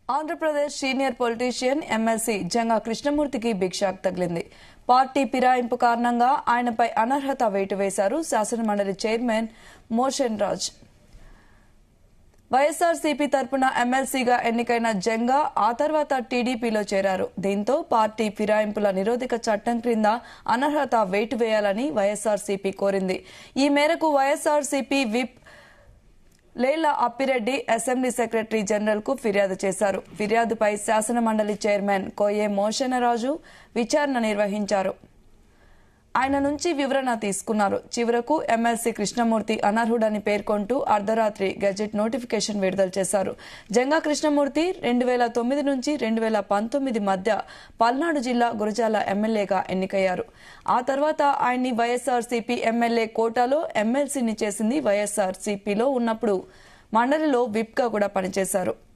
Andhra Pradesh senior politician MLC Janga కృష్ణమూర్తికి big shock తగిలింది party ఫిరాయింపు కారణంగా ఆయనపై అనర్హత వేటు వేశారు శాసనమండలి చైర్మన్ మోషన్ రాజ్ వైఎస్ఆర్సీపీ తరపున ఎమ్మెల్సీగా ఎన్నికైన జంగా ఆ తర్వాత టీడీపీలో చేరారు దీంతో పార్టీ ఫిరాయింపుల నిరోధక చట్టం క్రింద అనర్హత వేటు వేయాలని వైఎస్ఆర్సీపీ కోరింది ఈ మేరకు YSRCP whip Lella Appireddy assembly secretary general కు ఫిర్యాదు చేశారు ఫిర్యాదుపై శాసన మండలి చైర్మన్ కోయే మోషనరాజు విచారణ నిర్వహించారు ఆయన నుంచి వివరణ తీసుకున్నారు చివరకు ఎమ్మెల్సీ కృష్ణమూర్తి అనర్హుడని పేర్కొంటూ అర్ధరాత్రి గెజెట్ నోటిఫికేషన్ విడుదల చేశారు జంగా కృష్ణమూర్తి రెండు వేల తొమ్మిది నుంచి రెండు వేల పంతొమ్మిది మధ్య పల్నాడు జిల్లా గురజాల ఎమ్మెల్యేగా ఎన్నికయ్యారు ఆ తర్వాత ఆయన్ని వైఎస్ఆర్సీపీ ఎమ్మెల్యే కోటాలో ఎమ్మెల్సీని చేసింది వైఎస్ఆర్సీపీలో ఉన్నప్పుడు మండలిలో విప్గా కూడా పనిచేశారు